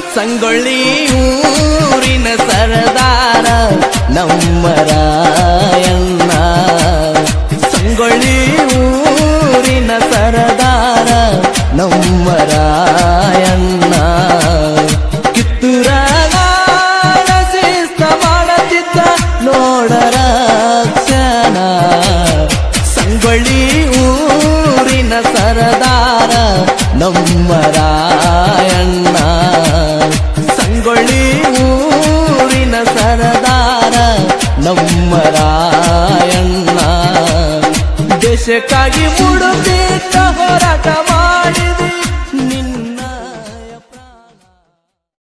ಸಂಗೊಳ್ಳಿ ಊರಿನ ಸರದಾರ ನಮ್ಮ ರಾಯಣ್ಣ ಸಂಗೊಳ್ಳಿ ಊರಿನ ಸರದಾರ ನಮ್ಮ ರಾಯಣ್ಣ ಕಿತ್ತೂರ ನಾಡ ಶಿಸ್ತ ಮಾಡತಿದ್ದ ನೋಡರ ಕ್ಷಣ ಸಂಗೊಳ್ಳಿ ಊರಿನ ಸರದಾರ ನಮ್ಮ ರಾಯಣ್ಣ ಸಂಗೊಳ್ಳಿ ಊರಿನ ಸರದಾರ ನಮ್ಮ ರಾಯಣ್ಣ ದೇಶಕ್ಕಾಗಿ ಮುಡುತ್ತಿದ್ದ ಹೋರಾಟ ಮಾಡಿದೆ